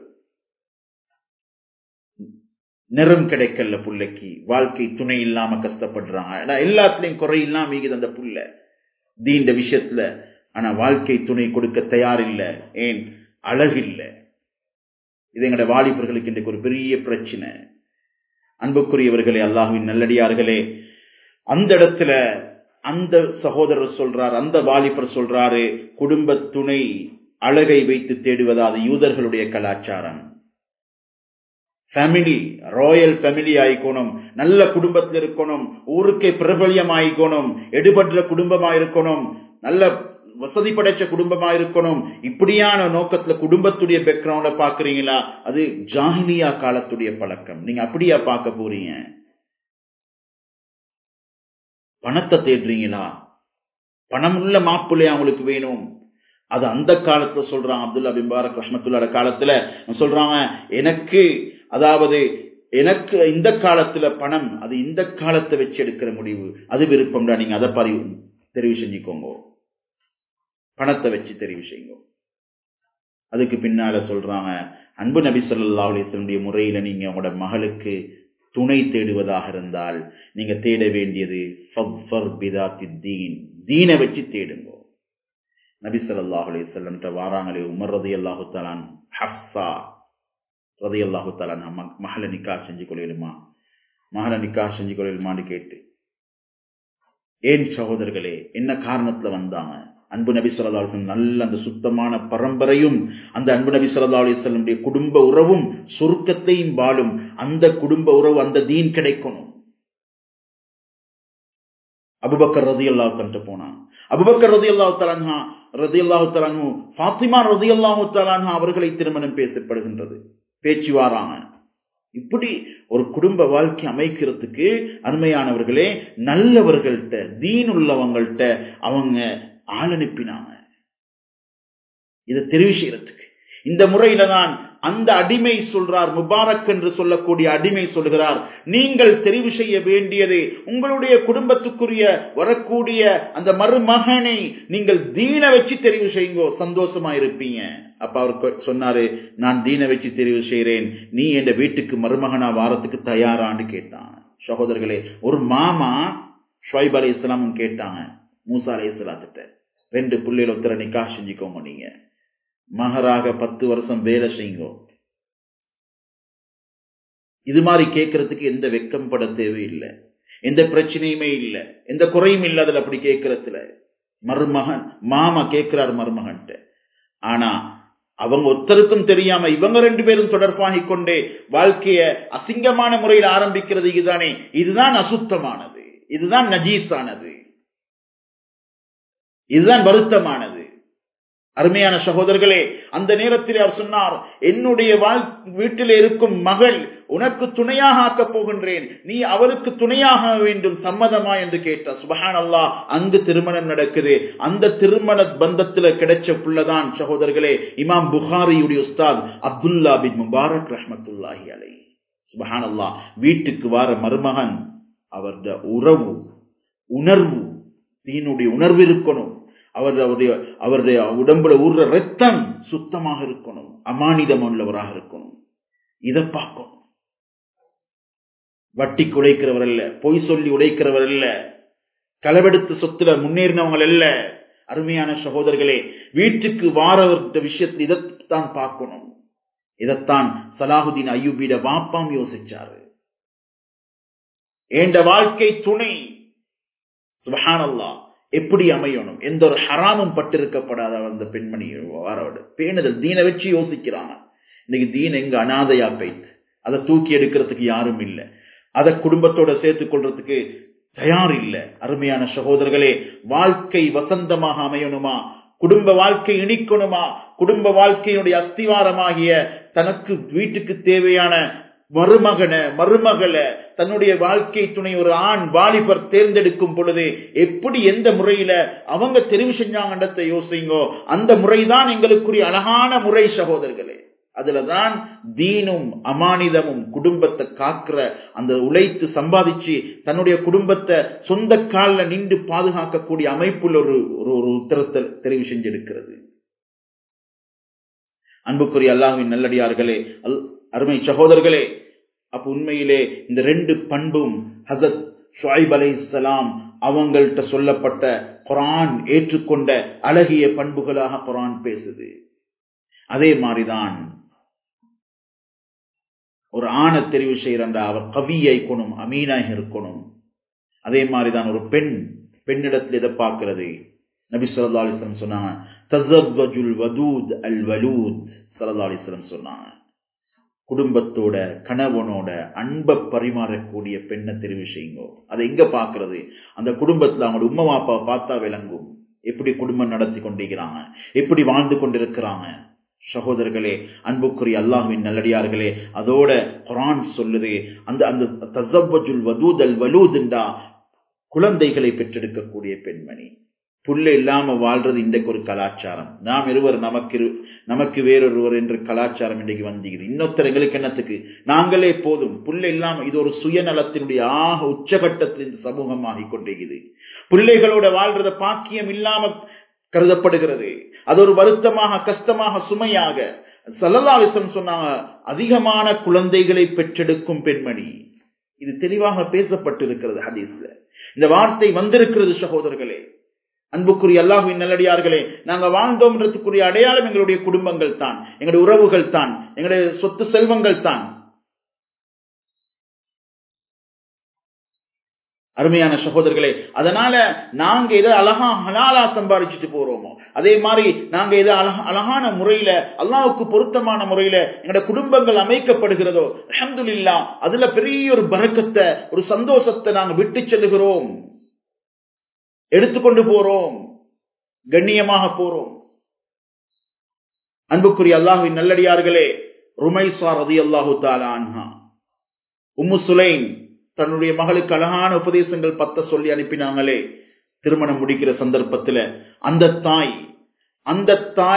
நிறம் கிடைக்கல புள்ளைக்கு வாழ்க்கை துணை இல்லாம கஷ்டப்படுறாங்க ஆனா எல்லாத்துலயும் குறை இல்லாம இருக்குது அந்த புள்ள தீண்ட விஷயத்துல ஆனா வாழ்க்கை துணை கொடுக்க தயாரில்ல ஏன் அழகில்ல இது எங்கட வாலிபர்களுக்கு இன்றைக்கு ஒரு பெரிய பிரச்சனை அன்புக்குரியவர்களே அல்லாஹுவின் நல்லடியார்களே அந்த இடத்துல அந்த சகோதரர் சொல்றார் அந்த வாலிபர் சொல்றாரு குடும்ப துணை அழகை வைத்து தேடுவதா அது யூதர்களுடைய கலாச்சாரம் ஃபேமிலி ராயல் ஃபேமிலி ஆயிக்கணும் நல்ல குடும்பத்தில் இருக்கணும் ஊருக்கே பிரபலியம் ஆயிக்கணும் எடுபடுற குடும்பமா இருக்கணும் நல்ல வசதி படைச்ச குடும்பமா இருக்கணும் இப்படியான நோக்கத்துல குடும்பத்துடைய பேக்ரவுண்ட பாக்குறீங்களா அது ஜாஹிலியா காலத்துடைய பழக்கம் நீங்க அப்படியா பார்க்க போறீங்க பணத்தை தேடுறீங்களா பணம் உள்ள மாப்பிள்ளையா அவங்களுக்கு வேணும் அது அந்த காலத்துல சொல்றான் அப்துல்லா பிம்பாரக் ரஹமத்துல்லாட காலத்துல சொல்றாங்க எனக்கு அதாவது எனக்கு இந்த காலத்துல பணம் அது இந்த காலத்தை வச்சு எடுக்கிற முடிவு அது விருப்பம்டா நீங்க அதை பரி தெரிவு செஞ்சுக்கோங்க பணத்தை வச்சு தெரிவு செய்யுங்க அதுக்கு பின்னால சொல்றாங்க அன்பு நபி சொல்லா அலிஸ்லமுடைய முறையில நீங்க உங்களோட மகளுக்கு துணை தேடுவதாக இருந்தால் நீங்க தேட வேண்டியது தீனை வச்சு தேடுங்க நபி சொல்லாஹ் அலிஸ்லம் வாராங்களே உமர் ரதி அல்லாஹு தலான் ஹப்சா ரதி அல்லாஹு தலான் மகளை நிக்கா செஞ்சு கொள்ளையிலுமா மகளை நிக்கா செஞ்சு கொள்ளையிலுமான்னு கேட்டு ஏன் சகோதரர்களே என்ன காரணத்துல வந்தாங்க அன்பு நபி சொல்லா அலிஸ்லம் நல்ல அந்த சுத்தமான பரம்பரையும் அந்த அன்பு நபி சொல்லா அலிஸ்லமுடைய குடும்ப உறவும் சுருக்கத்தையும் வாழும் அந்த குடும்ப உறவு அந்த தீன் கிடைக்கணும் அபுபக்கர் ரதி அல்லாஹ் தன்ட்டு போனா அபுபக்கர் ரதி அல்லாஹ் தலான்ஹா ரதி அல்லாஹு தலானு ஃபாத்திமா ரதி அல்லாஹு தலான்ஹா அவர்களை திருமணம் பேசப்படுகின்றது பேச்சு வாராங்க இப்படி ஒரு குடும்ப வாழ்க்கை அமைக்கிறதுக்கு அருமையானவர்களே நல்லவர்கள்ட்ட தீன் உள்ளவங்கள்ட்ட அவங்க ஆள் அனுப்பினாங்க இதை தெரிவு செய்யறதுக்கு இந்த முறையில தான் அந்த அடிமை சொல்றார் முபாரக் என்று சொல்லக்கூடிய அடிமை சொல்கிறார் நீங்கள் தெரிவு செய்ய வேண்டியது உங்களுடைய குடும்பத்துக்குரிய வரக்கூடிய அந்த மருமகனை நீங்கள் தீன வச்சு தெரிவு செய்யுங்கோ சந்தோஷமா இருப்பீங்க அப்ப அவர் சொன்னாரு நான் தீன வச்சு தெரிவு செய்கிறேன் நீ என் வீட்டுக்கு மருமகனா வாரத்துக்கு தயாரான்னு கேட்டான் சகோதரர்களே ஒரு மாமா ஷொய்ப் அலி இஸ்லாமும் கேட்டாங்க மூசா அலி இஸ்லாத்திட்ட ரெண்டு புள்ளையில ஒருத்தர நிக்கா செஞ்சுக்கோங்க நீங்க மகராக பத்து வருஷம் வேலை செய்யுங்க இது மாதிரி கேட்கறதுக்கு எந்த வெக்கம் பட தேவையில்லை எந்த பிரச்சனையுமே இல்லை எந்த குறையும் இல்லை அதுல அப்படி கேட்கறதுல மருமகன் மாமா கேட்கிறார் மருமகன்ட்ட ஆனா அவங்க ஒருத்தருக்கும் தெரியாம இவங்க ரெண்டு பேரும் தொடர்பாகி கொண்டே வாழ்க்கைய அசிங்கமான முறையில் ஆரம்பிக்கிறது இதுதானே இதுதான் அசுத்தமானது இதுதான் நஜீஸானது இதுதான் வருத்தமானது அருமையான சகோதரர்களே அந்த நேரத்தில் அவர் சொன்னார் என்னுடைய வாழ் வீட்டில் இருக்கும் மகள் உனக்கு துணையாக ஆக்கப் போகின்றேன் நீ அவருக்கு துணையாக வேண்டும் சம்மதமா என்று கேட்டார் சுபஹான் அல்லா அங்கு திருமணம் நடக்குது அந்த திருமண பந்தத்துல கிடைச்ச புள்ளதான் சகோதரர்களே இமாம் புகாரியுடைய உஸ்தாத் அப்துல்லா பின் முபாரக் ரஹமத்துல்லாஹி அலை சுபஹான் அல்லா வீட்டுக்கு வார மருமகன் அவருடைய உறவு உணர்வு தீனுடைய உணர்வு இருக்கணும் அவர் அவருடைய அவருடைய உடம்புல ஊர்ற ரத்தம் சுத்தமாக இருக்கணும் அமானிதம் உள்ளவராக இருக்கணும் இதை பார்க்கணும் வட்டிக்கு உழைக்கிறவர் அல்ல பொய் சொல்லி உழைக்கிறவர் அல்ல களவெடுத்து சொத்துல முன்னேறினவங்க அல்ல அருமையான சகோதரர்களே வீட்டுக்கு வாரவர்கிட்ட விஷயத்தில் இதைத்தான் பார்க்கணும் இதைத்தான் சலாஹுதீன் ஐயூபிட வாப்பாம் யோசிச்சாரு ஏண்ட வாழ்க்கை துணை சுபஹானல்லா எப்படி அமையணும் எந்த ஒரு ஹராமும் பட்டிருக்கப்படாத அந்த பெண்மணி வாரோடு பேணுதல் தீனை வச்சு யோசிக்கிறாங்க இன்னைக்கு தீன் எங்க அனாதையா பைத்து அதை தூக்கி எடுக்கிறதுக்கு யாரும் இல்லை அதை குடும்பத்தோட சேர்த்துக் கொள்றதுக்கு தயார் இல்லை அருமையான சகோதரர்களே வாழ்க்கை வசந்தமாக அமையணுமா குடும்ப வாழ்க்கை இனிக்கணுமா குடும்ப வாழ்க்கையினுடைய அஸ்திவாரமாகிய தனக்கு வீட்டுக்கு தேவையான மருமகன மருமகளை தன்னுடைய வாழ்க்கை துணை ஒரு ஆண் வாலிபர் தேர்ந்தெடுக்கும் பொழுது எப்படி எந்த முறையில அவங்க தெரிவு செஞ்சாங்கன்றதை யோசிங்கோ அந்த முறைதான் எங்களுக்குரிய அழகான முறை சகோதரர்களே அதுலதான் தீனும் அமானிதமும் குடும்பத்தை காக்கிற அந்த உழைத்து சம்பாதிச்சு தன்னுடைய குடும்பத்தை சொந்த காலில் நின்று பாதுகாக்கக்கூடிய அமைப்புள்ள ஒரு ஒரு உத்தரத்தை தெரிவு செஞ்செடுக்கிறது அன்புக்குரிய அல்லாஹுவின் நல்லடியார்களே அல் அருமை சகோதரர்களே அப்ப உண்மையிலே இந்த ரெண்டு பண்பும் ஹசத் ஷுஐப் அலை சலாம் அவங்கள்ட்ட சொல்லப்பட்ட குரான் ஏற்றுக்கொண்ட அழகிய பண்புகளாக குரான் பேசுது அதே மாதிரிதான் ஒரு ஆணை தெரிவு செய்யறா அவர் கவியை இருக்கணும் அமீனாக இருக்கணும் அதே மாதிரிதான் ஒரு பெண் பெண்ணிடத்தில் இதை பார்க்கிறது நபி சொல்லா அலிஸ்லம் சொன்னாங்க தசவஜுல் வதூத் அல் வலூத் சல்லா அலிஸ்லம் சொன்னாங்க குடும்பத்தோட கணவனோட அன்பை பரிமாறக்கூடிய பெண்ணை தெரிவு செய்யுங்க அதை எங்க பாக்குறது அந்த குடும்பத்துல அவங்களோட உம்மா அப்பாவை பார்த்தா விளங்கும் எப்படி குடும்பம் நடத்தி கொண்டிருக்கிறாங்க எப்படி வாழ்ந்து கொண்டிருக்கிறாங்க சகோதரர்களே அன்புக்குரிய அல்லாஹுவின் நல்லடியார்களே அதோட குரான் சொல்லுது அந்த அந்த தசவஜுல் வதூத் அல் வலூதுண்டா குழந்தைகளை பெற்றெடுக்கக்கூடிய பெண்மணி புல்ல இல்லாம வாழ்றது இன்றைக்கு ஒரு கலாச்சாரம் நாம் இருவர் நமக்கு நமக்கு வேறொருவர் என்று கலாச்சாரம் இன்றைக்கு வந்திருக்குது இன்னொருத்தர் எங்களுக்கு என்னத்துக்கு நாங்களே போதும் புல்ல இல்லாம இது ஒரு சுயநலத்தினுடைய ஆக உச்சகட்டத்தில் இந்த சமூகம் ஆகிக் கொண்டிருக்குது பிள்ளைகளோட வாழ்றத பாக்கியம் இல்லாம கருதப்படுகிறது அது ஒரு வருத்தமாக கஷ்டமாக சுமையாக சல்லல்லாலிசம் சொன்னாங்க அதிகமான குழந்தைகளை பெற்றெடுக்கும் பெண்மணி இது தெளிவாக பேசப்பட்டிருக்கிறது ஹதீஸ்ல இந்த வார்த்தை வந்திருக்கிறது சகோதரர்களே அன்புக்குரிய அல்லாஹுவின் நல்லடியார்களே நாங்க வாழ்ந்தோம்ன்றதுக்குரிய அடையாளம் எங்களுடைய குடும்பங்கள் தான் எங்களுடைய உறவுகள் தான் எங்களுடைய சொத்து செல்வங்கள் தான் அருமையான சகோதரர்களே அதனால நாங்க எதை அழகா ஹலாலா சம்பாதிச்சுட்டு போறோமோ அதே மாதிரி நாங்க எதை அழகா அழகான முறையில அல்லாவுக்கு பொருத்தமான முறையில எங்களோட குடும்பங்கள் அமைக்கப்படுகிறதோ அஹமதுல்லா அதுல பெரிய ஒரு பறக்கத்தை ஒரு சந்தோஷத்தை நாங்க விட்டு செல்லுகிறோம் எடுத்துக்கொண்டு போறோம் கண்ணியமாக போறோம் அன்புக்குரிய அல்லாஹுவின் நல்லடியார்களே ருமைஸ்வார் ரதி அல்லாஹு தாலா அன்ஹா உம்மு சுலைம் தன்னுடைய மகளுக்கு அழகான உபதேசங்கள் பத்த சொல்லி அனுப்பினாங்களே திருமணம் முடிக்கிற சந்தர்ப்பத்துல அந்த தாய் அந்த தாய்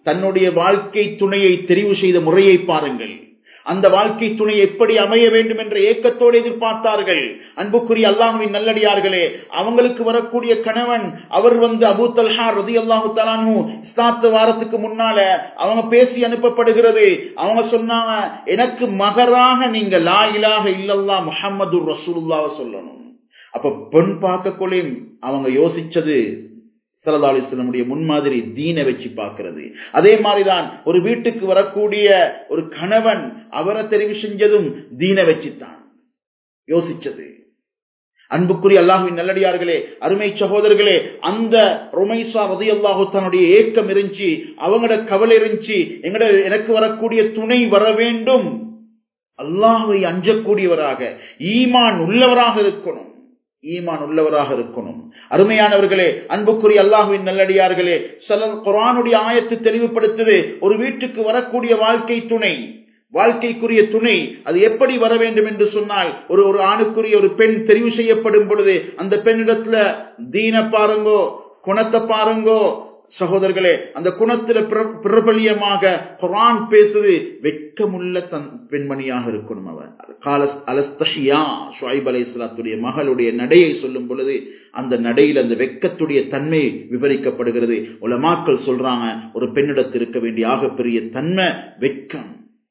தன்னுடைய வாழ்க்கை துணையை தெரிவு செய்த முறையை பாருங்கள் அந்த வாழ்க்கை துணை எப்படி அமைய வேண்டும் என்ற ஏக்கத்தோடு எதிர்பார்த்தார்கள் அன்புக்குரிய அல்லாஹுவின் நல்லடியார்களே அவங்களுக்கு வரக்கூடிய கணவன் அவர் வந்து அபு தல்ஹா ரதி அல்லாஹு தலானு இஸ்லாத்து வாரத்துக்கு முன்னால அவங்க பேசி அனுப்பப்படுகிறது அவங்க சொன்னாங்க எனக்கு மகராக நீங்க லா இலாக இல்லல்லா முஹம்மது ரசூலுல்லாவை சொல்லணும் அப்ப பெண் பார்க்கக்குள்ளேயும் அவங்க யோசிச்சது சல்லா அலிஸ்லமுடைய முன்மாதிரி தீனை வச்சு பார்க்கிறது அதே மாதிரிதான் ஒரு வீட்டுக்கு வரக்கூடிய ஒரு கணவன் அவரை தெரிவு செஞ்சதும் தீனை வச்சுத்தான் யோசிச்சது அன்புக்குரிய அல்லாஹுவின் நல்லடியார்களே அருமை சகோதரர்களே அந்த ரொமைசா ரதி அல்லாஹு தன்னுடைய ஏக்கம் இருந்துச்சு அவங்களோட கவலை இருந்துச்சு எங்கட எனக்கு வரக்கூடிய துணை வர வேண்டும் அல்லாஹுவை அஞ்சக்கூடியவராக ஈமான் உள்ளவராக இருக்கணும் ஈமான் உள்ளவராக இருக்கணும் அருமையானவர்களே அன்புக்குரிய அல்லாஹுவின் நல்லடியார்களே சில குரானுடைய ஆயத்து தெளிவுபடுத்துது ஒரு வீட்டுக்கு வரக்கூடிய வாழ்க்கை துணை வாழ்க்கைக்குரிய துணை அது எப்படி வர வேண்டும் என்று சொன்னால் ஒரு ஒரு ஆணுக்குரிய ஒரு பெண் தெரிவு செய்யப்படும் பொழுது அந்த பெண்ணிடத்துல தீன பாருங்கோ குணத்தை பாருங்கோ சகோதரர்களே அந்த குணத்துல பிரபலியமாக குரான் பேசுது வெட்கமுள்ள தன் பெண்மணியாக இருக்கணும் அவன் காலஸ் அலஸ்தஹியா ஷுவைப் அலை இஸ்லாத்துடைய மகளுடைய நடையை சொல்லும் பொழுது அந்த நடையில் அந்த வெக்கத்துடைய தன்மை விவரிக்கப்படுகிறது உலமாக்கள் சொல்றாங்க ஒரு பெண்ணிடத்தில் இருக்க வேண்டிய ஆகப்பெரிய தன்மை வெட்கம்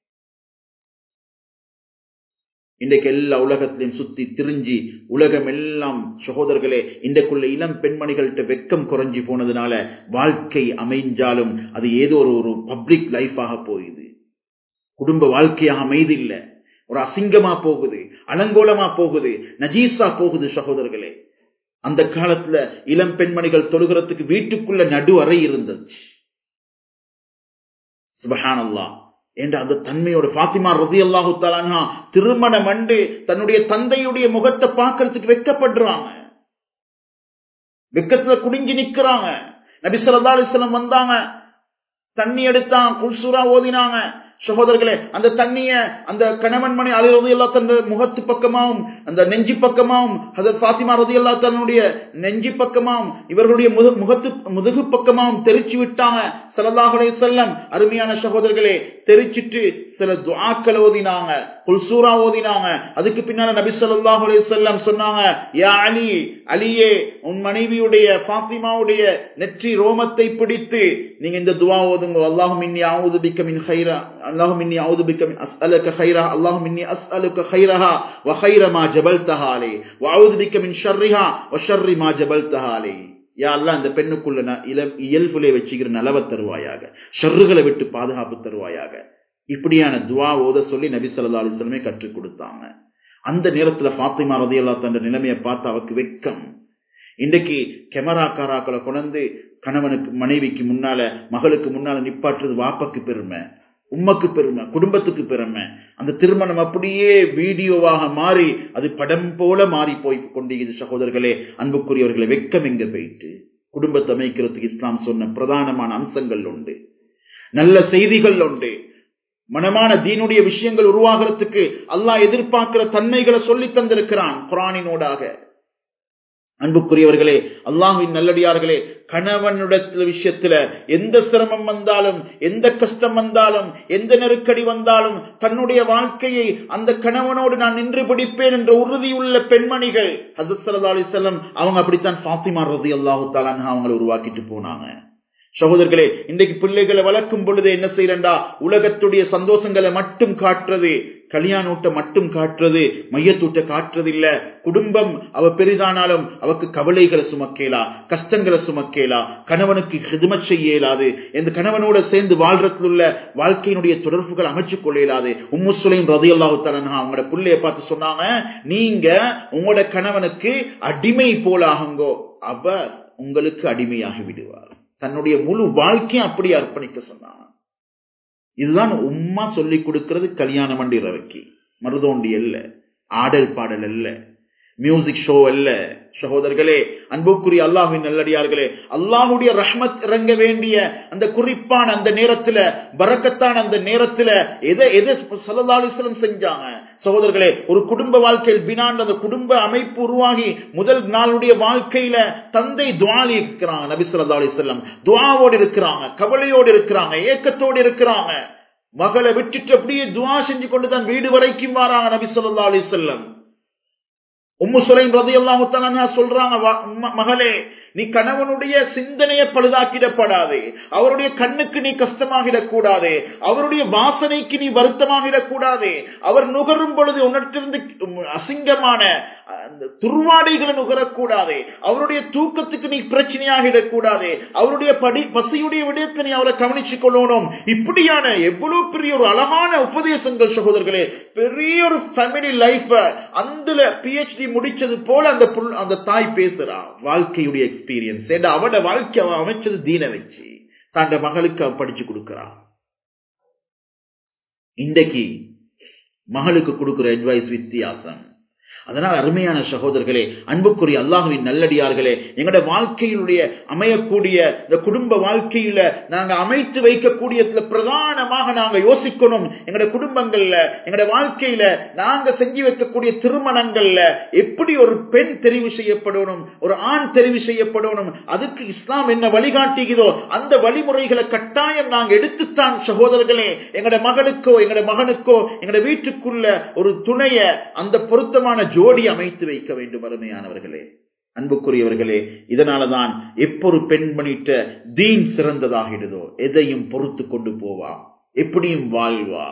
இன்றைக்கு எல்லா உலகத்திலையும் சுத்தி திரிஞ்சி உலகம் எல்லாம் சகோதரர்களே இன்றைக்குள்ள இளம் பெண்மணிகள்கிட்ட வெக்கம் குறைஞ்சி போனதுனால வாழ்க்கை அமைஞ்சாலும் அது ஏதோ ஒரு ஒரு பப்ளிக் லைஃபாக போகுது குடும்ப வாழ்க்கையாக அமைதி இல்லை ஒரு அசிங்கமா போகுது அலங்கோலமா போகுது நஜீஸா போகுது சகோதரர்களே அந்த காலத்துல இளம் பெண்மணிகள் தொழுகிறதுக்கு வீட்டுக்குள்ள நடு அறை இருந்துச்சு சுபஹானல்லா என்ற அந்த தன்மையோட பாத்திமா ரதி அல்லாஹு தாலானா திருமணம் அண்டு தன்னுடைய தந்தையுடைய முகத்தை பார்க்கறதுக்கு வெக்கப்படுறாங்க வெக்கத்துல குடிஞ்சு நிக்கிறாங்க நபி சொல்லா அலிஸ்லம் வந்தாங்க தண்ணி எடுத்தாங்க குல்சூரா ஓதினாங்க சகோதரர்களே அந்த தண்ணிய அந்த கணவன் மணி அலி ரதி அல்லா தன் முகத்து பக்கமாவும் அந்த நெஞ்சி பக்கமாவும் ஹசரத் பாத்திமா ரதி அல்லா தன்னுடைய நெஞ்சி பக்கமாவும் இவர்களுடைய முகத்து முதுகு பக்கமாவும் தெரிச்சு விட்டாங்க சலல்லாஹுடைய செல்லம் அருமையான சகோதரர்களே தெரிச்சிட்டு சில துவாக்கள் ஓதினாங்க குல்சூரா ஓதினாங்க அதுக்கு பின்னால நபி சொல்லாஹு அலைஹி செல்லம் சொன்னாங்க யா அலி அலியே உன் மனைவியுடைய ஃபாத்திமாவுடைய நெற்றி ரோமத்தை பிடித்து நீங்க இந்த துவா ஓதுங்க அல்லாஹும் இன்னி ஆவுது பிக்க மின் ஹைரா அல்லாஹும் இன்னி ஆவுது பிக்க மின் அஸ்அலுக ஹைரா அல்லாஹும் இன்னி அஸ்அலுக ஹைரஹா வ ஹைர மா ஜபல்தஹா அலை வ ஆவுது பிக்க மின் ஷர்ரிஹா வ ஷர்ரி மா ஜபல்தஹா அலை யா அல்லா அந்த பெண்ணுக்குள்ள இயல்புலே வச்சுக்கிற நலவை தருவாயாக ஷர்றுகளை விட்டு பாதுகாப்பு தருவாயாக இப்படியான துவா ஓத சொல்லி நபி சொல்லா அலிஸ்லமே கற்றுக் கொடுத்தாங்க அந்த நேரத்துல ஃபாத்திமா ரதி அல்லா தன்ற நிலைமையை பார்த்து அவக்கு வெக்கம் இன்றைக்கு கெமரா காராக்களை கொண்டு கணவனுக்கு மனைவிக்கு முன்னால மகளுக்கு முன்னால நிப்பாட்டுறது வாப்பக்கு பெருமை உம்மக்கு பெருமை குடும்பத்துக்கு பெருமை அந்த திருமணம் அப்படியே வீடியோவாக மாறி அது படம் போல மாறி போய் கொண்டிருக்கிறது சகோதரர்களே அன்புக்குரியவர்களை வெக்கம் எங்க போயிட்டு குடும்பத்தை அமைக்கிறதுக்கு இஸ்லாம் சொன்ன பிரதானமான அம்சங்கள் உண்டு நல்ல செய்திகள் உண்டு மனமான தீனுடைய விஷயங்கள் உருவாகிறதுக்கு அல்லாஹ் எதிர்பார்க்கிற தன்மைகளை சொல்லி தந்திருக்கிறான் குரானினோடாக அன்புக்குரியவர்களே அல்லாஹுவின் நல்லடியார்களே கணவனுடைய விஷயத்துல எந்த சிரமம் வந்தாலும் எந்த கஷ்டம் வந்தாலும் எந்த நெருக்கடி வந்தாலும் தன்னுடைய வாழ்க்கையை அந்த கணவனோடு நான் நின்று பிடிப்பேன் என்ற உறுதியுள்ள பெண்மணிகள் ஹசத் சல்லா அலிசல்லம் அவங்க அப்படித்தான் ஃபாத்திமா ரதி அல்லாஹு தாலான் அவங்களை உருவாக்கிட்டு போனாங்க சகோதரர்களே இன்றைக்கு பிள்ளைகளை வளர்க்கும் பொழுது என்ன செய்யறா உலகத்துடைய சந்தோஷங்களை மட்டும் காட்டுறது கல்யாணூட்ட மட்டும் காட்டுறது மையத்தூட்ட காட்டுறது இல்ல குடும்பம் அவ பெரிதானாலும் அவக்கு கவலைகளை சுமக்கேலா கஷ்டங்களை சுமக்கேலா கணவனுக்கு ஹிதுமத் செய்ய இயலாது இந்த கணவனோட சேர்ந்து வாழ்றதுல உள்ள வாழ்க்கையினுடைய தொடர்புகள் அமைச்சு கொள்ள இயலாது உம்மு சுலைம் ரதி அல்லாஹு தலனா அவங்களோட பிள்ளைய பார்த்து சொன்னாங்க நீங்க உங்களோட கணவனுக்கு அடிமை போலாகுங்கோ அவர் உங்களுக்கு அடிமையாகி விடுவார் தன்னுடைய முழு வாழ்க்கையும் அப்படி அர்ப்பணிக்க சொன்னாங்க இதுதான் உம்மா சொல்லி கொடுக்கிறது கல்யாணம் மண்டி ரவைக்கு மருதோண்டி அல்ல ஆடல் பாடல் அல்ல மியூசிக் ஷோ அல்ல சகோதரர்களே அன்புக்குரிய அல்லாஹுவின் நல்லடியார்களே அல்லாஹுடைய ரஹ்மத் இறங்க வேண்டிய அந்த குறிப்பான அந்த நேரத்துல பறக்கத்தான அந்த நேரத்துல எதை எதை சல்லா அலிஸ்லம் செஞ்சாங்க சகோதரர்களே ஒரு குடும்ப வாழ்க்கையில் பினான் அந்த குடும்ப அமைப்பு உருவாகி முதல் நாளுடைய வாழ்க்கையில தந்தை துவாலி இருக்கிறாங்க நபி சொல்லா அலிஸ்லம் துவாவோடு இருக்கிறாங்க கவலையோடு இருக்கிறாங்க ஏக்கத்தோடு இருக்கிறாங்க மகளை விட்டுட்டு அப்படியே துவா செஞ்சு கொண்டு தான் வீடு வரைக்கும் வராங்க நபி சொல்லா அலிஸ்லம் உம்மு சுலைம் ரதி அல்லாஹு சொல்றாங்க மகளே நீ கணவனுடைய சிந்தனையை பழுதாக்கிடப்படாதே அவருடைய கண்ணுக்கு நீ கஷ்டமாகிடக் கூடாதே அவருடைய வாசனைக்கு நீ வருத்தமாகிடக் கூடாதே அவர் நுகரும் பொழுது உன்னிட்டிருந்து அசிங்கமான துர்வாடைகளை நுகரக்கூடாதே அவருடைய தூக்கத்துக்கு நீ பிரச்சனையாகிடக் கூடாதே அவருடைய படி பசியுடைய விடயத்தை நீ அவரை கவனிச்சுக் கொள்ளணும் இப்படியான எவ்வளவு பெரிய ஒரு அழகான உபதேசங்கள் சகோதரர்களே பெரிய ஒரு ஃபேமிலி லைஃப் அந்த பிஹெச்டி முடிச்சது போல அந்த அந்த தாய் பேசுறா வாழ்க்கையுடைய எக்ஸ்பீரியன்ஸ் ஏன்னா அவட வாழ்க்கை அவன் அமைச்சது தீன வச்சு தன் மகளுக்கு அவன் படிச்சு கொடுக்கிறா இன்றைக்கு மகளுக்கு கொடுக்கிற அட்வைஸ் வித்தியாசம் அதனால் அருமையான சகோதரர்களே அன்புக்குரிய அல்லாஹுவின் நல்லடியார்களே எங்களோட வாழ்க்கையினுடைய அமையக்கூடிய இந்த குடும்ப வாழ்க்கையில நாங்க அமைத்து வைக்கக்கூடிய பிரதானமாக நாங்க யோசிக்கணும் எங்களோட குடும்பங்கள்ல எங்களோட வாழ்க்கையில நாங்க செஞ்சு வைக்கக்கூடிய திருமணங்கள்ல எப்படி ஒரு பெண் தெரிவு செய்யப்படணும் ஒரு ஆண் தெரிவு செய்யப்படணும் அதுக்கு இஸ்லாம் என்ன வழிகாட்டுகிறதோ அந்த வழிமுறைகளை கட்டாயம் நாங்க எடுத்துத்தான் சகோதரர்களே எங்களோட மகனுக்கோ எங்களோட மகனுக்கோ எங்களோட வீட்டுக்குள்ள ஒரு துணைய அந்த பொருத்தமான ஜோடி அமைத்து வைக்க வேண்டும் அருமையானவர்களே அன்புக்குரியவர்களே இதனாலதான் எப்பொரு பெண் பண்ணிட்ட தீன் சிறந்ததாகிடுதோ எதையும் பொறுத்து கொண்டு போவா எப்படியும் வாழ்வா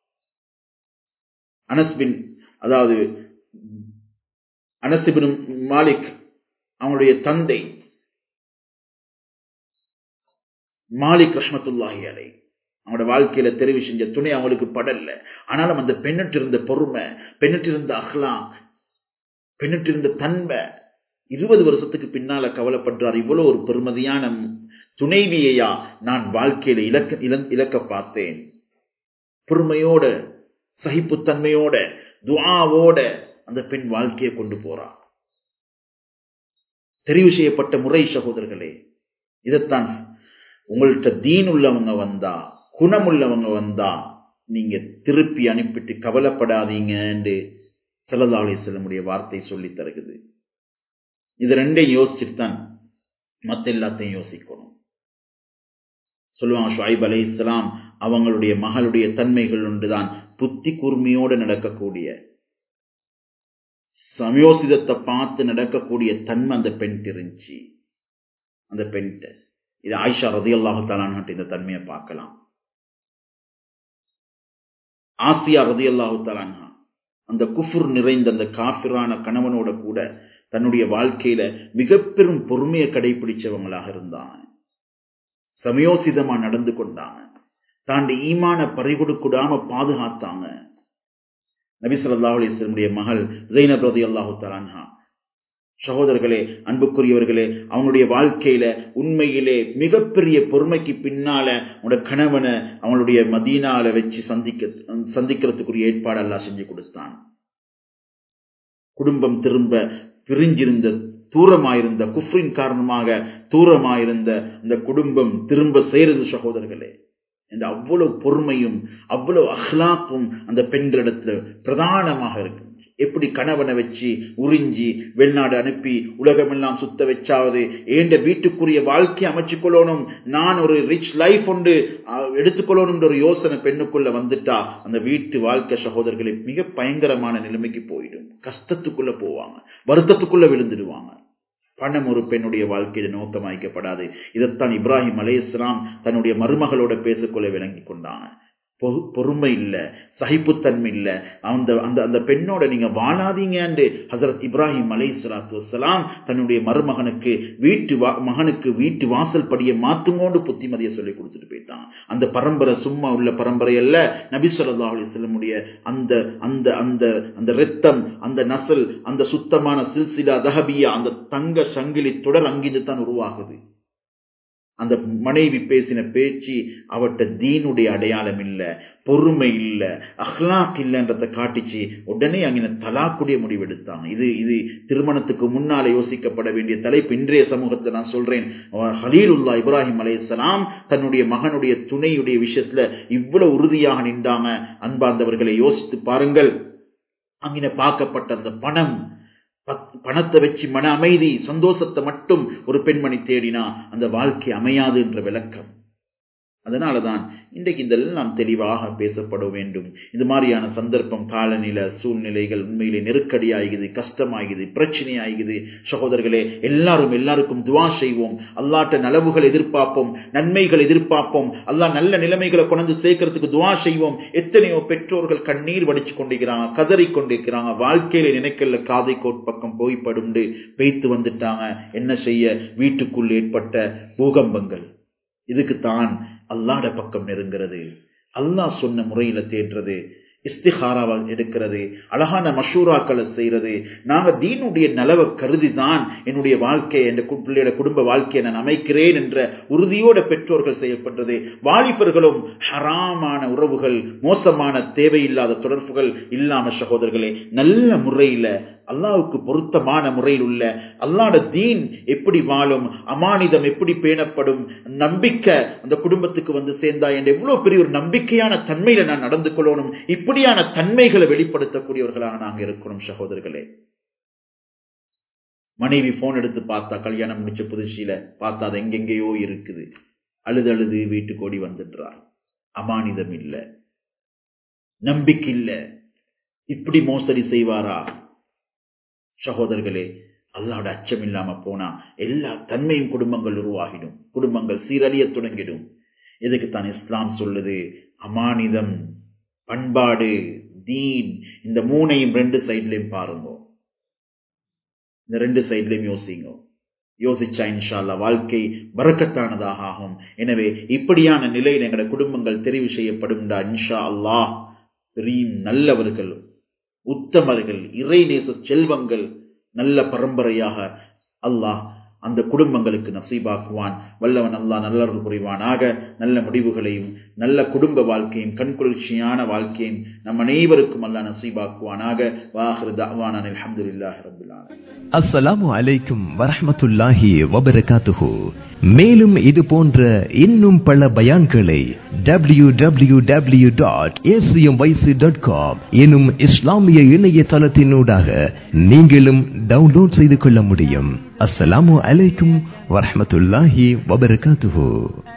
அனஸ்பின் அதாவது அனசிபின் மாலிக் அவனுடைய தந்தை மாலிக் ரஹமத்துல்லாஹி அலை அவனோட வாழ்க்கையில தெரிவு செஞ்ச துணை அவங்களுக்கு படல ஆனாலும் அந்த பெண்ணிட்டு இருந்த பொறுமை பெண்ணிட்டு இருந்த அஹ்லா பெண்ணிட்டு இருந்த தன்மை இருபது வருஷத்துக்கு பின்னால கவலைப்படுறார் இவ்வளவு ஒரு பெருமதியான துணைவியையா நான் வாழ்க்கையில இலக்க இலக்க பார்த்தேன் பொறுமையோட சகிப்புத்தன்மையோட துவாவோட அந்த பெண் வாழ்க்கையை கொண்டு போறா தெரிவு செய்யப்பட்ட முறை சகோதரர்களே இதைத்தான் உங்கள்கிட்ட தீன் உள்ளவங்க வந்தா குணம் உள்ளவங்க வந்தா நீங்க திருப்பி அனுப்பிட்டு கவலைப்படாதீங்க என்று செல்லதாளி செல்லமுடைய வார்த்தை சொல்லி தருகுது இது ரெண்டையும் யோசிச்சுட்டு தான் மத்த எல்லாத்தையும் யோசிக்கணும் சொல்லுவாங்க ஷாயிப் அலை இஸ்லாம் அவங்களுடைய மகளுடைய தன்மைகள் ஒன்றுதான் புத்தி கூர்மையோடு நடக்கக்கூடிய சமயோசிதத்தை பார்த்து நடக்கக்கூடிய தன்மை அந்த பெண் இருந்துச்சு அந்த பெண்கிட்ட இது ஆயிஷா ரதி அல்லாஹு இந்த தன்மையை பார்க்கலாம் ஆசியா ரதி அல்லாஹு தாலான்ஹா அந்த குஃபுர் நிறைந்த அந்த காஃபிரான கணவனோட கூட தன்னுடைய வாழ்க்கையில மிக பெரும் பொறுமையை கடைபிடிச்சவங்களாக இருந்தாங்க சமயோசிதமா நடந்து கொண்டாங்க தாண்டி ஈமான பறிகொடுக்கூடாம பாதுகாத்தாங்க நபி சொல்லா அலிஸ்லமுடைய மகள் ஜெயினப் ரதி அல்லாஹு தலான்ஹா சகோதரர்களே அன்புக்குரியவர்களே அவங்களுடைய வாழ்க்கையில உண்மையிலே மிகப்பெரிய பொறுமைக்கு பின்னால உங்களோட கணவனை அவங்களுடைய மதீனால வச்சு சந்திக்க சந்திக்கிறதுக்குரிய ஏற்பாடு எல்லாம் செஞ்சு கொடுத்தான் குடும்பம் திரும்ப பிரிஞ்சிருந்த தூரமாயிருந்த குஃப்ரின் காரணமாக தூரமாயிருந்த அந்த குடும்பம் திரும்ப சேருது சகோதரர்களே என்ற அவ்வளவு பொறுமையும் அவ்வளவு அஹ்லாக்கும் அந்த பெண்களிடத்துல பிரதானமாக இருக்கு எப்படி கணவனை வச்சு உறிஞ்சி வெளிநாடு அனுப்பி உலகமெல்லாம் சுத்த வச்சாவது ஏண்ட வீட்டுக்குரிய வாழ்க்கை அமைச்சு கொள்ளணும் நான் ஒரு ரிச் லைஃப் ஒன்று எடுத்துக்கொள்ளணும் ஒரு யோசனை பெண்ணுக்குள்ள வந்துட்டா அந்த வீட்டு வாழ்க்கை சகோதரர்களை மிக பயங்கரமான நிலைமைக்கு போயிடும் கஷ்டத்துக்குள்ள போவாங்க வருத்தத்துக்குள்ள விழுந்துடுவாங்க பணம் ஒரு பெண்ணுடைய வாழ்க்கையில நோக்கமாய்க்கப்படாது இதைத்தான் இப்ராஹிம் அலே இஸ்லாம் தன்னுடைய மருமகளோட பேசிக்கொள்ள விளங்கி கொண்டாங்க பொறுமை இல்ல சகிப்புத்தன்மை இல்ல அந்த அந்த அந்த பெண்ணோட நீங்க வாழாதீங்கன்னு ஹசரத் இப்ராஹிம் அலை சலாத்து வசலாம் தன்னுடைய மருமகனுக்கு வீட்டு மகனுக்கு வீட்டு வாசல் படியை மாத்துங்கோண்டு புத்திமதியை சொல்லி கொடுத்துட்டு போயிட்டான் அந்த பரம்பரை சும்மா உள்ள பரம்பரை அல்ல நபி சொல்லா அலிஸ்லமுடைய அந்த அந்த அந்த அந்த ரத்தம் அந்த நசல் அந்த சுத்தமான சில்சிலா தஹபியா அந்த தங்க சங்கிலி தொடர் அங்கிருந்து தான் உருவாகுது அந்த மனைவி பேசின பேச்சு அவட்ட தீனுடைய அடையாளம் இல்ல பொறுமை இல்ல அஹ்லாக் இல்லன்றத காட்டிச்சு உடனே அங்கே தலாக்குடைய முடிவெடுத்தாங்க இது இது திருமணத்துக்கு முன்னால யோசிக்கப்பட வேண்டிய தலைப்பு இன்றைய சமூகத்தை நான் சொல்றேன் ஹலீலுல்லா இப்ராஹிம் அலையாம் தன்னுடைய மகனுடைய துணையுடைய விஷயத்துல இவ்வளவு உறுதியாக நின்றாங்க அன்பார்ந்தவர்களை யோசித்து பாருங்கள் அங்கே பார்க்கப்பட்ட அந்த பணம் பணத்தை வச்சு மன அமைதி சந்தோஷத்தை மட்டும் ஒரு பெண்மணி தேடினா அந்த வாழ்க்கை அமையாது என்ற விளக்கம் அதனாலதான் இன்றைக்கு இதெல்லாம் தெளிவாக பேசப்பட வேண்டும் இது மாதிரியான சந்தர்ப்பம் காலநிலை சூழ்நிலைகள் உண்மையிலே நெருக்கடியாகுது கஷ்டமாகுது பிரச்சனை ஆகுது சகோதரர்களே எல்லாரும் எல்லாருக்கும் துவா செய்வோம் அல்லாட்ட நலவுகள் எதிர்பார்ப்போம் நன்மைகள் எதிர்பார்ப்போம் அல்லா நல்ல நிலைமைகளை கொண்டு சேர்க்கறதுக்கு துவா செய்வோம் எத்தனையோ பெற்றோர்கள் கண்ணீர் வடிச்சு கொண்டிருக்கிறாங்க கதறி கொண்டிருக்கிறாங்க வாழ்க்கையில நினைக்கல காதை கோட் பக்கம் போய் படுண்டு பெய்த்து வந்துட்டாங்க என்ன செய்ய வீட்டுக்குள் ஏற்பட்ட பூகம்பங்கள் இதுக்குத்தான் அல்லாட பக்கம் நெருங்கிறது அல்லாஹ் சொன்ன முறையில தேடுறது இஸ்திஹாராவை எடுக்கிறது அழகான மஷூராக்களை செய்யறது நாங்க தீனுடைய நலவை கருதி தான் என்னுடைய வாழ்க்கையை என் பிள்ளையோட குடும்ப வாழ்க்கையை நான் அமைக்கிறேன் என்ற உறுதியோட பெற்றோர்கள் செய்யப்பட்டது வாலிபர்களும் ஹராமான உறவுகள் மோசமான தேவையில்லாத தொடர்புகள் இல்லாம சகோதரர்களே நல்ல முறையில அல்லாவுக்கு பொருத்தமான முறையில் உள்ள அல்லாட தீன் எப்படி வாழும் அமானிதம் எப்படி பேணப்படும் நம்பிக்கை அந்த குடும்பத்துக்கு வந்து சேர்ந்தா என்ற எவ்வளவு பெரிய ஒரு நம்பிக்கையான தன்மையில நான் நடந்து கொள்ளணும் இப்படியான தன்மைகளை வெளிப்படுத்தக்கூடியவர்களாக நாங்க இருக்கணும் சகோதரர்களே மனைவி போன் எடுத்து பார்த்தா கல்யாணம் முடிச்ச புதுசியில பார்த்தா அது எங்கெங்கேயோ இருக்குது அழுது அழுது வீட்டுக்கு ஓடி வந்துடுறா அமானிதம் இல்ல நம்பிக்கை இல்ல இப்படி மோசடி செய்வாரா சகோதரர்களே அல்லாவோட அச்சம் இல்லாம போனா எல்லா தன்மையும் குடும்பங்கள் உருவாகிடும் குடும்பங்கள் சீரழிய தொடங்கிடும் இதுக்குத்தான் இஸ்லாம் சொல்லுது அமானிதம் பண்பாடு தீன் இந்த மூணையும் ரெண்டு சைட்லயும் பாருங்க இந்த ரெண்டு சைட்லயும் யோசிங்க யோசிச்சா இன்ஷால்லா வாழ்க்கை வரக்கத்தானதாக ஆகும் எனவே இப்படியான நிலையில் எங்களோட குடும்பங்கள் தெரிவு செய்யப்படும் இன்ஷா அல்லாஹ் பெரிய நல்லவர்கள் உத்தமர்கள் இறைநேச செல்வங்கள் நல்ல பரம்பரையாக அல்லாஹ் அந்த குடும்பங்களுக்கு நசீபாக்குவான் வல்லவன் அல்லாஹ் நல்லவர்கள் புரிவானாக நல்ல முடிவுகளையும் நல்ல குடும்ப வாழ்க்கையும் கண்குளிர்ச்சியான வாழ்க்கையும் நம் அனைவருக்கும் அல்லாஹ் நசீபாக்குவானாக வாஹிரு தவானான் அல்ஹம்துலில்லாஹி ரப்பில் ஆலமீன் அஸ்ஸலாமு அலைக்கும் வரஹ்மத்துல்லாஹி வபரகாத்துஹு மேலும் இது போன்ற இன்னும் பல பயான்களை W W W dot dot com எனும் இஸ்லாமிய இணையதளத்தினூடாக நீங்களும் டவுன்லோட் செய்து கொள்ள முடியும் அஸ்ஸலாமு அலைக்கும் வரஹ்மத்துல்லாஹி வபரகாத்துஹு